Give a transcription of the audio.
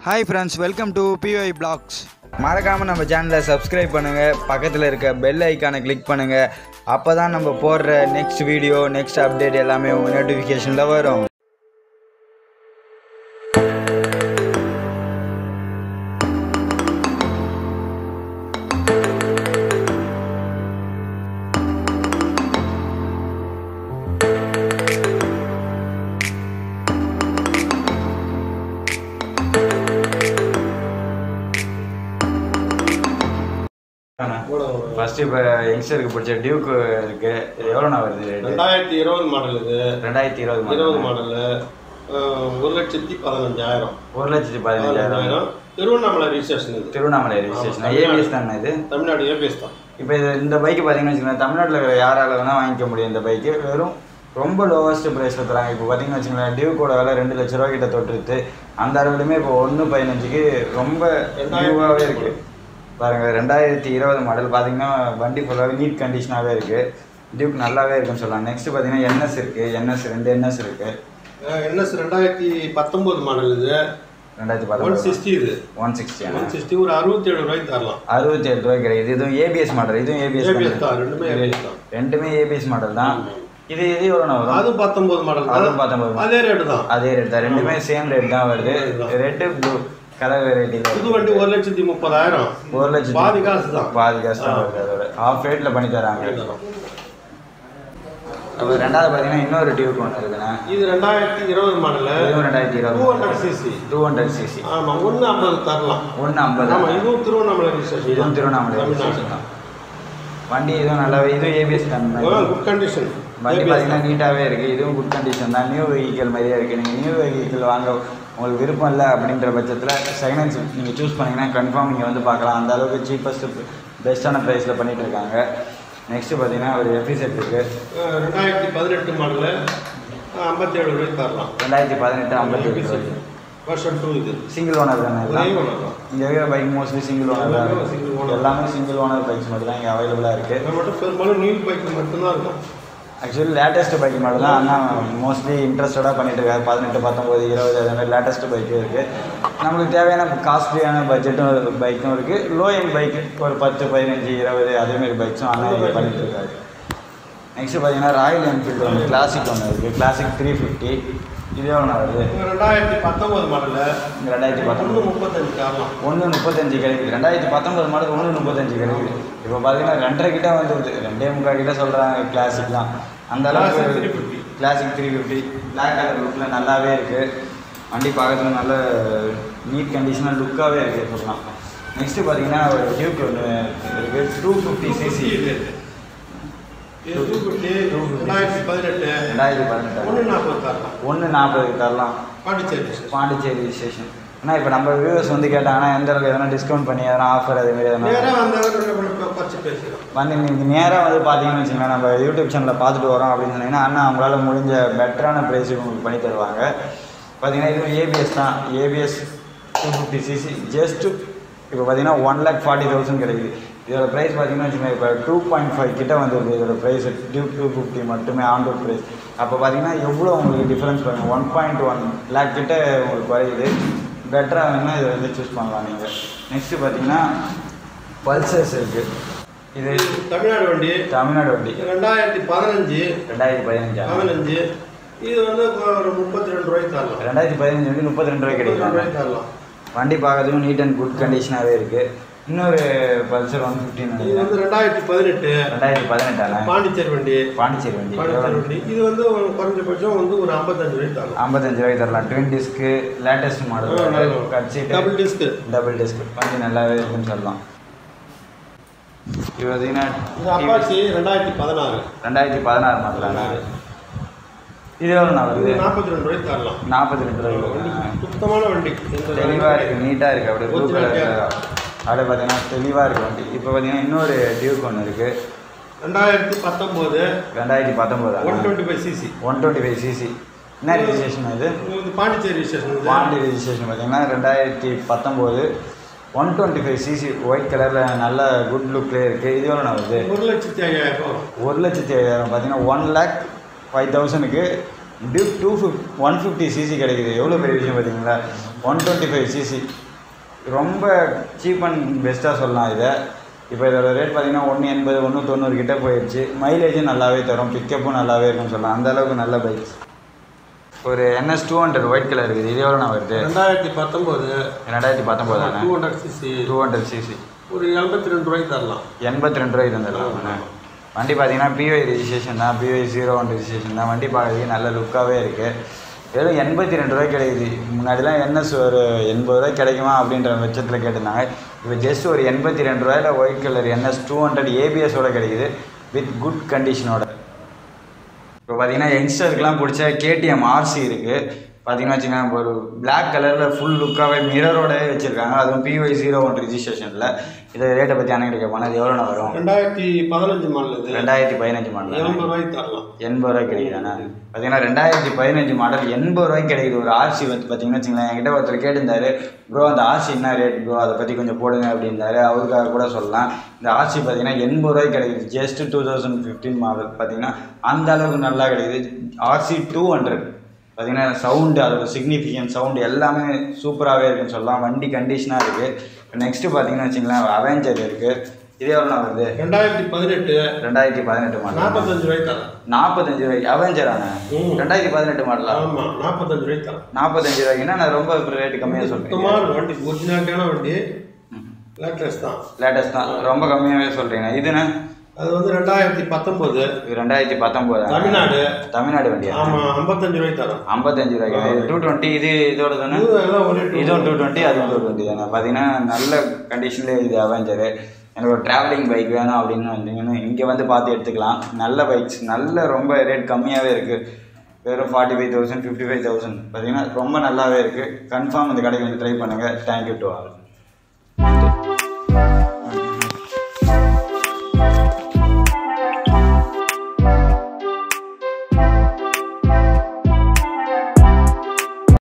Hi friends welcome to PY blogs மறக்காமல் நம்ம சேனலை சப்ஸ்கிரைப் பண்ணுங்கள் பக்கத்தில் இருக்க பெல் ஐக்கானை கிளிக் பண்ணுங்கள் அப்போ தான் நம்ம போடுற நெக்ஸ்ட் வீடியோ நெக்ஸ்ட் அப்டேட் எல்லாமே உங்கள் நோட்டிஃபிகேஷனில் வரும் ஃபர்ஸ்ட் இப்போ யங்ஸ்டருக்கு பிடிச்ச டியூக்கு இருக்கு இது எவ்வளோண்ணா வருது ரேட்டு ரெண்டாயிரத்தி இருபது மாடல் இது ரெண்டாயிரத்தி இருபது இருபது மாடல் மாடலு ஒரு லட்சத்தி பதினஞ்சாயிரம் ஒரு லட்சத்தி பதினஞ்சாயிரம் பதினஞ்சாயிரம் திருவண்ணாமலை ரிஜிஸ்ட்ரேஷன் இது திருவண்ணாமலை ரெஜிஸ்ட்ரேஷன் ஏபிஎஸ் தானே இது தமிழ்நாடு ஏபிஎஸ் தான் இப்போ இது இந்த பைக்கு பார்த்தீங்கன்னு வச்சுக்கோங்களேன் தமிழ்நாட்டில் இருக்கிற யாரால வேணால் வாங்கிக்க முடியும் இந்த பைக்கு வெறும் ரொம்ப லோவஸ்ட் ப்ரைஸில் தராங்க இப்போ பார்த்தீங்கன்னு வச்சுக்கோங்களேன் டியூக்கோட விலை ரெண்டு லட்ச ரூபா கிட்ட தொட்டுருது அந்த அளவுலையுமே இப்போ ஒன்று பதினஞ்சுக்கு ரொம்ப நியூவாகவே இருக்குது பாருங்கள் ரெண்டாயிரத்தி இருபது மாடல் பார்த்தீங்கன்னா வண்டி ஃபுல்லாகவே நீட் கண்டிஷனாகவே இருக்குது டியூக் நல்லாவே இருக்குன்னு சொல்லலாம் நெக்ஸ்ட் பார்த்தீங்கன்னா என்எஸ் இருக்குது என்எஸ் ரெண்டு என்எஸ் இருக்குது என்எஸ் ரெண்டாயிரத்தி பத்தொம்போது மாடல் இது ரெண்டாயிரத்தி ஒன் பத்தொம்பது சிக்ஸ்டி இது ஒன் சிக்ஸ்டி ஒன் சிக்ஸ்டி ஒரு அறுபத்தி ஏழு ரூபாய்க்கு தரலாம் அறுபத்தி ஏழு ரூபாய் கிடையாது இதுவும் ஏபிஎஸ் மாடல் இதுவும் ஏபிஎஸ் ஏபிஎஸ் தான் ரெண்டுமே ஏபிஎஸ் தான் ரெண்டுமே ஏபிஎஸ் மாடல் தான் இது இது எவ்வளோ வரும் அது பத்தொம்போது மாடல் அதுவும் 19 அதே ரேட்டு தான் அதே ரேட் தான் ரெண்டுமே சேம் ரேட் தான் வருது ரெட்டு ப்ளூ கலர் வெரைட்டியில் புது வண்டி ஒரு லட்சத்தி முப்பதாயிரம் ஒரு லட்சம் பாதி காசு தான் பாதி கஷ்டம் வருது அதோட ஆஃப் ரேட்டில் பண்ணி தராங்க அப்புறம் ரெண்டாவது பார்த்தீங்கன்னா இன்னொரு டியூப் ஒன்று இருக்குண்ணா இது ரெண்டாயிரத்தி இருபது மாடல் இதுவும் ரெண்டாயிரத்தி டூ இருபது hundred CC two hundred CC ஆமாம் ஒன்று ஐம்பது தரலாம் ஒன்று ஐம்பது ஆமாம் இதுவும் திருவண்ணாமலை ரிஜிஸ்ட்ரேஷன் இதுவும் திருவண்ணாமலை registration தான் வண்டி இதுவும் நல்லாவே இதுவும் ஏபிஎஸ் தான் குட் கண்டிஷன் வண்டி பார்த்தீங்கன்னா நீட்டாகவே இருக்குது இதுவும் குட் கண்டிஷன் தான் நியூ வெஹிக்கிள் மாதிரியே இருக்குது நீங்கள் நியூ வெஹிக்கிள் வாங்க உங்களுக்கு விருப்பம் இல்லை அப்படின்ற பட்சத்தில் செகண்ட் ஹேண்ட்ஸ் நீங்கள் சூஸ் பண்ணிங்கன்னா கன்ஃபார்ம் நீங்கள் வந்து பார்க்கலாம் அந்த அளவுக்கு சீப்பஸ்ட்டு பெஸ்ட்டான ப்ரைஸில் பண்ணிகிட்டு இருக்காங்க நெக்ஸ்ட்டு பார்த்தீங்கன்னா ஒரு எஃபி செட் இருக்குது ரெண்டாயிரத்தி பதினெட்டு மாடலு ஐம்பத்தேழு ரூபாய்க்கு தரலாம் ரெண்டாயிரத்தி பதினெட்டு ஐம்பத்தி எட்டு வருஷன் டூ இது சிங்கிள் ஓனர் தானே ஒரே இதெல்லாம் ஒன்று தான் இங்கே இருக்கிற பைக் மோஸ்ட்லி சிங்கிள் ஓனர் தான் எல்லாமே single owner. எல்லாமே சிங்கிள் ஓனர் பைக்ஸ் மட்டும் தான் இங்கே அவைலபிளாக இருக்குது இது மட்டும் பெரும்பாலும் நியூ பைக் மட்டும்தான் இருக்கும் ஆக்சுவலி லேட்டஸ்ட் பைக் மட்டும் தான் ஆனால் மோஸ்ட்லி இன்ட்ரெஸ்டடாக பண்ணிட்டு இருக்காரு பதினெட்டு பத்தொம்பது இருபது அது மாதிரி லேட்டஸ்ட் பைக்கும் இருக்குது நம்மளுக்கு தேவையான காஸ்ட்லியான பட்ஜெட்டும் பைக்கும் இருக்குது லோ எண்ட் பைக் ஒரு பத்து பதினஞ்சு இருபது அதேமாரி பைக்ஸும் அண்ணா இங்கே பண்ணிட்டு இருக்காரு நெக்ஸ்ட்டு பார்த்தீங்கன்னா ராயல் என்ஃபீல்டு ஒன்று கிளாசிக் ஒன்று இருக்குது கிளாசிக் த்ரீ ஃபிஃப்டி இது எவ்வளோ வருது ரெண்டாயிரத்தி பத்தொன்பது மாடலு இந்த ரெண்டாயிரத்தி ஒன்று பத்தொம்பது முப்பத்தஞ்சு தரலாம் ஒன்று முப்பத்தஞ்சு கிடைக்குது ரெண்டாயிரத்தி பத்தொம்பது மாடல் ஒன்று முப்பத்தஞ்சு கிடைக்குது இப்போ பார்த்தீங்கன்னா ரெண்டரை கிட்ட வந்துருது ரெண்டே முக்கால் கிட்ட சொல்கிறாங்க கிளாசிக்லாம் அந்த அளவுக்கு Classic 350. Classic three fifty black colour லுக்கில் நல்லாவே இருக்குது வண்டி பார்க்கறதுக்கு நல்ல நீட் கண்டிஷனாக லுக்காகவே இருக்குது சொல்லலாம் நெக்ஸ்ட்டு பார்த்தீங்கன்னா ஒரு டியூக் ஒன்று இருக்குது டூ ஃபிஃப்டி சிசி இது இது டூ ஃபிஃப்டி ரெண்டாயிரத்தி பதினெட்டு ரெண்டாயிரத்தி பதினெட்டு ஒன்று நாற்பது தரலாம் ஒன்று நாற்பதுக்கு தரலாம் பாண்டிச்சேரி பாண்டிச்சேரி ஸ்டேஷன் ஆனால் இப்போ நம்ம வியூவர்ஸ் வந்து கேட்டாங்கன்னா எந்த அளவுக்கு எதனா டிஸ்கவுண்ட் பண்ணி எதனா ஆஃபர் அதேமாரி எதனா நேராக வந்தவங்க குறைச்சி பேசிக்கலாம் வந்து நீங்கள் நேராக வந்து பார்த்தீங்கன்னு வச்சுக்கோங்களேன் நம்ம யூடியூப் சேனலில் பார்த்துட்டு வரோம் அப்படின்னு சொன்னீங்கன்னா அண்ணா அவங்களால முடிஞ்ச பெட்டரான ப்ரைஸுக்கு உங்களுக்கு பண்ணி தருவாங்க பார்த்தீங்கன்னா இது ஏபிஎஸ் தான் ABS two fifty CC just இப்போ பார்த்தீங்கன்னா ஒன் லேக் ஃபார்ட்டி தௌசண்ட் கிடைக்குது இதோட ப்ரைஸ் பார்த்தீங்கன்னா வச்சுக்கோங்க இப்போ டூ பாயிண்ட் ஃபைவ் கிட்ட வந்துருக்கு இதோட ப்ரைஸ் டியூ டூ ஃபிஃப்டி மட்டுமே ஆன் ரோட் ப்ரைஸ் அப்போ பார்த்தீங்கன்னா எவ்வளோ உங்களுக்கு டிஃப்ரென்ஸ் பாருங்கள் ஒன் பாயிண்ட் ஒன் லேக் கிட்ட உங்களுக்கு குறையுது பெட்டராக வேணுன்னா இதை வந்து சூஸ் பண்ணலாம் நீங்கள் நெக்ஸ்ட்டு பார்த்தீங்கன்னா பல்சர்ஸ் இருக்குது இது தமிழ்நாடு வண்டி தமிழ்நாடு வண்டி ரெண்டாயிரத்தி பதினஞ்சு ரெண்டாயிரத்தி பதினஞ்சா பதினஞ்சு இது வந்து ஒரு முப்பத்தி ரெண்டு ரூபாய்க்கு தரலாம் ரெண்டாயிரத்தி பதினஞ்சு வந்து முப்பத்தி ரெண்டு ரூபாய் முப்பத்தி ரெண்டு கிடைக்கும் ரூபாய்க்கு தரலாம் வண்டி பார்க்கறதுக்கும் நீட் அண்ட் குட் கண்டிஷனாகவே இருக்குது இன்னொரு பல்சர் ஒன் ஃபிஃப்டின் இது வந்து ரெண்டாயிரத்தி பதினெட்டு ரெண்டாயிரத்தி பதினெட்டால பாண்டிச்சேரி வண்டி பாண்டிச்சேரி வண்டி பாண்டிச்சேரி வண்டி இது வந்து ஒரு குறைஞ்சபட்சம் வந்து ஒரு ஐம்பத்தஞ்சு ரூபாய்க்கு தரலாம் ஐம்பத்தஞ்சு ரூபாய்க்கு தரலாம் twin disc latest model cut seat double disc double disc வண்டி நல்லாவே இருக்குன்னு சொல்லலாம் இது இது பார்த்தீங்கன்னா அப்பாச்சி ரெண்டாயிரத்தி பதினாறு ரெண்டாயிரத்தி பதினாறு மாடலாண்ணா இது எவ்வளோ வருது இது நாற்பத்தி ரெண்டு ரூபாய்க்கு தரலாம் நாற்பத்தி ரெண்டு வண்டி ரூபாய்க்கு சுத்தமான வண்டி எந்த தெளிவாக இருக்குது நீட்டாக இருக்குது அப்படியே ப்ளூ Original கலர் cab. அப்படியே பார்த்தீங்கன்னா தெளிவாக இருக்குது வண்டி இப்போ பார்த்தீங்கன்னா இன்னொரு டியூக் ஒன்று இருக்குது ரெண்டாயிரத்தி பத்தொம்போது ரெண்டாயிரத்தி பத்தொம்போதா one twenty five CC one twenty five CC என்ன ரிஜிஸ்ட்ரேஷன் இது இது பாண்டிச்சேரி ஸ்டேஷன் பாண்டி ரிஜிஸ்ட்ரேஷன் பார்த்தீங்கன்னா ரெண்டாயிரத்தி பத்தொம்போது one twenty five CC white கலரில் நல்ல குட் லுக்லேயே இருக்குது இது எவ்வளோ வருது ஒரு லட்சத்தி ஐயாயிரம் ரூபா வரும் ஒரு லட்சத்தி ஐயாயிரம் பார்த்தீங்கன்னா ஒன் லேக் ஃபைவ் தௌசண்ட்க்கு Duke two fifty one fifty CC கிடைக்குது எவ்வளோ பெரிய விஷயம் பார்த்தீங்களா ஒன் டுவெண்ட்டி ஃபைவ் சிசி ரொம்ப சீப் அண்ட் பெஸ்ட்டாக சொல்லலாம் இதை இப்போ இதோட ரேட் பார்த்தீங்கன்னா ஒன்று எண்பது ஒன்று தொண்ணூறு கிட்ட போயிடுச்சு மைலேஜும் நல்லாவே தரும் பிக்கப்பும் நல்லாவே இருக்கும்னு சொல்லலாம் அந்த அளவுக்கு நல்ல பைக்ஸ் ஒரு NS two hundred white colour இருக்குது இது எவ்வளோ வருது ரெண்டாயிரத்தி பத்தொம்போது ரெண்டாயிரத்தி பத்தொம்போதானே two hundred CC two hundred CC ஒரு எண்பத்தி ரெண்டு ரூபாய்க்கு தரலாம் எண்பத்தி ரெண்டு ரூபாய்க்கு தந்துடலாம் வண்டி பார்த்தீங்கன்னா பிஒய் ரெஜிஸ்ட்ரேஷன் தான் பிஒய் ஜீரோ ஒன் ரெஜிஸ்ட்ரேஷன் தான் வண்டி பார்க்கறதுக்கு நல்ல லுக்காகவே இருக்குது வெறும் எண்பத்தி ரெண்டு ரூபாய் கிடைக்குது முன்னாடிலாம் என்எஸ் ஒரு எண்பது ரூபாய் கிடைக்குமா அப்படின்ற பட்சத்தில் கேட்டிருந்தாங்க இப்போ ஜஸ்ட் ஒரு எண்பத்தி ரெண்டு ரூபாயில் white colour NS two hundred ஏபிஎஸோட கிடைக்குது வித் குட் கண்டிஷனோட இப்போ பார்த்தீங்கன்னா யங்ஸ்டருக்குலாம் பிடிச்ச கேடிஎம் ஆர்சி இருக்குது பார்த்தீங்கன்னா வச்சுக்கோங்க இப்போ ஒரு பிளாக் கலரில் ஃபுல் லுக்காகவே மிரரோடவே வச்சுருக்காங்க அதுவும் பிஒய் ஜீரோ ஒன் ரிஜிஸ்ட்ரேஷனில் இதை ரேட்டை பற்றி அண்ணன் கேட்பாங்க அது எவ்வளோ வரும் ரெண்டாயிரத்தி பதினஞ்சு மாடல் இது ரெண்டாயிரத்தி பதினஞ்சு மாடல் எண்பது ரூபாய்க்கு தரலாம் எண்பது ரூபாய்க்கு கிடைக்குதாண்ணா பார்த்தீங்கன்னா ரெண்டாயிரத்தி பதினஞ்சு மாடல் எண்பது ரூபாய்க்கு கிடைக்குது ஒரு ஆர்சி வந்து பார்த்தீங்கன்னா வச்சுங்களேன் என்கிட்ட ஒருத்தர் கேட்டிருந்தாரு ப்ரோ அந்த ஆர்சி என்ன ரேட் ப்ரோ அதை பற்றி கொஞ்சம் போடுங்க அப்படின்னாரு அவருக்காக கூட சொல்லலாம் இந்த ஆர்சி பார்த்தீங்கன்னா எண்பது ரூபாய்க்கு கிடைக்குது just two thousand fifteen model பார்த்தீங்கன்னா அந்த அளவுக்கு நல்லா கிடைக்குது ஆர்சி டூ ஹண்ட்ரட் பார்த்தீங்கன்னா சவுண்டு அதோட சிக்னிஃபிகன்ட் சவுண்டு எல்லாமே சூப்பராகவே இருக்குன்னு சொல்லலாம் வண்டி கண்டிஷனாக இருக்குது நெக்ஸ்ட்டு பார்த்தீங்கன்னா வச்சுங்களேன் அவெஞ்சர் இருக்குது இதே எவ்வளோ வருது ரெண்டாயிரத்தி பதினெட்டு ரெண்டாயிரத்தி பதினெட்டு மாடல் நாற்பத்தஞ்சு ரூபாய்க்கு தரலாம் நாற்பத்தஞ்சு ரூபாய்க்கு அவெஞ்சரான ம். ரெண்டாயிரத்தி பதினெட்டு மாடலா ஆமாம் நாற்பத்தஞ்சு ரூபாய்க்கு தரலாம் நாற்பத்தஞ்சு ரூபாய்க்குன்னா நான் ரொம்ப ரேட்டு கம்மியாக சொல்கிறேன் சுத்தமான வண்டி ஒரிஜினாலிட்டியான வண்டி லேட்டஸ்ட் தான் லேட்டஸ்ட் தான் ரொம்ப கம்மியாகவே சொல்கிறீங்க இதுண்ணே அது வந்து ரெண்டாயிரத்தி பத்தொம்போது இது ரெண்டாயிரத்தி பத்தொம்போது தமிழ்நாடு தமிழ்நாடு வண்டியா ஆமாம் ஐம்பத்தஞ்சு ரூபாய்க்கு தரலாம் ஐம்பத்தஞ்சு ரூபாய்க்கு டூ டுவெண்ட்டி இது இதோட தானே இது எல்லாம் ஒரே two- இதுவும் டூ டுவெண்ட்டி அதுவும் டூ டுவெண்ட்டி தானே பார்த்தீங்கன்னா நல்ல கண்டிஷன்லேயே இது அவெஞ்சரு எனக்கு ஒரு ட்ராவலிங் பைக் வேணும் அப்படின்னு வந்தீங்கன்னா இங்கே வந்து பார்த்து எடுத்துக்கலாம் நல்ல பைக்ஸ் நல்ல ரொம்ப ரேட் கம்மியாகவே இருக்குது வெறும் forty five thousand fifty five thousand பார்த்தீங்கன்னா ரொம்ப நல்லாவே இருக்குது கன்ஃபார்ம் இந்த கடைக்கு வந்து ட்ரை பண்ணுங்கள் தேங்க்யூ டு ஆல்